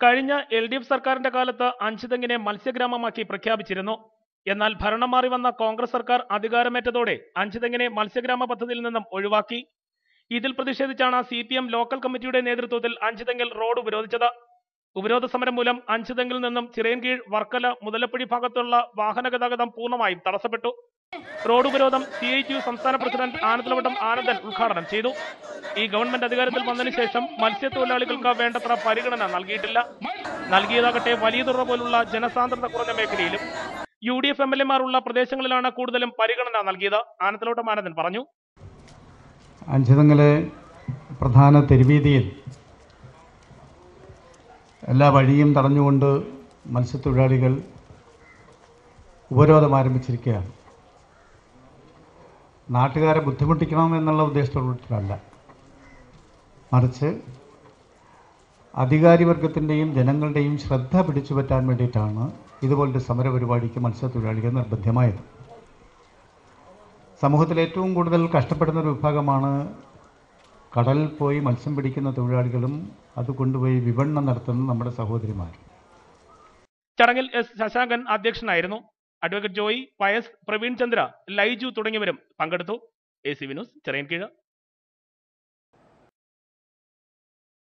കഴിഞ്ഞ L D F സർക്കാരിന്റെ കാലത്ത് അഞ്ചുതെങ്ങിനെ മത്സ്യഗ്രാമമാക്കി പ്രഖ്യാപിച്ചിരുന്നു എന്നാൽ ഭരണം മാറി വന്ന കോൺഗ്രസ് സർക്കാർ അധികാരമേറ്റതോടെ അഞ്ചുതെങ്ങിനെ മത്സ്യഗ്രാമ പദ്ധതിയിൽ നിന്നും ഒഴിവാക്കി ഇതിൽ പ്രതിഷേധിച്ചാണ് സി പി എം ലോക്കൽ കമ്മിറ്റിയുടെ നേതൃത്വത്തിൽ അഞ്ചുതെങ്ങിൽ റോഡ് ഉപരോധിച്ചത് ഉപരോധ സമരം മൂലം അഞ്ചുതെങ്ങിൽ നിന്നും ചിറയൻകീഴ് വർക്കല മുതലപ്പുഴി ഭാഗത്തുള്ള വാഹന ഗതാഗതം പൂർണ്ണമായും തടസ്സപ്പെട്ടു റോഡ് ഉപരോധം സി ഐ ടി സംസ്ഥാന പ്രസിഡന്റ് ആനന്ദലവട്ടം ആനന്ദൻ ഉദ്ഘാടനം ചെയ്തു ഈ ഗവൺമെന്റ് അധികാരത്തിൽ വന്നതിന് ശേഷം മത്സ്യത്തൊഴിലാളികൾക്ക് വേണ്ടത്ര പരിഗണന നൽകിയിട്ടില്ല നൽകിയതാകട്ടെ വലിയ തുറ പോലുള്ള ജനസാന്ദ്രത കുറഞ്ഞ മേഖലയിലും U D F M L എമാരുള്ള പ്രദേശങ്ങളിലാണ് കൂടുതലും പരിഗണന നൽകിയത് ആനന്ദലവട്ടം ആനന്ദൻ പറഞ്ഞു അഞ്ചുതങ്ങലെ പ്രധാന തെരുവീതിയിൽ എല്ലാ വഴിയും തടഞ്ഞുകൊണ്ട് മത്സ്യത്തൊഴിലാളികൾ ഉപരോധം ആരംഭിച്ചിരിക്കുകയാണ് നാട്ടുകാരെ ബുദ്ധിമുട്ടിക്കണം എന്നുള്ള ഉദ്ദേശത്തോടുകൂടിയല്ല മറിച്ച് അധികാരിവർഗത്തിൻ്റെയും ജനങ്ങളുടെയും ശ്രദ്ധ പിടിച്ചു പറ്റാൻ വേണ്ടിയിട്ടാണ് ഇതുപോലൊരു സമര പരിപാടിക്ക് മത്സ്യത്തൊഴിലാളികൾ നിർബന്ധ്യമായത് സമൂഹത്തിൽ ഏറ്റവും കൂടുതൽ കഷ്ടപ്പെടുന്ന ഒരു വിഭാഗമാണ് കടലിൽ പോയി മത്സ്യം പിടിക്കുന്ന തൊഴിലാളികളും അത് കൊണ്ടുപോയി വിപണനം നടത്തുന്ന നമ്മുടെ സഹോദരിമാർ ചടങ്ങിൽ എസ് ശശാങ്കൻ അധ്യക്ഷനായിരുന്നു അഡ്വക്കേറ്റ് ജോയി പയസ് പ്രവീൺ ചന്ദ്ര ലൈജു തുടങ്ങിയവരും പങ്കെടുത്തു എ സി വിനോസ് ചെറിയൻകീഴ്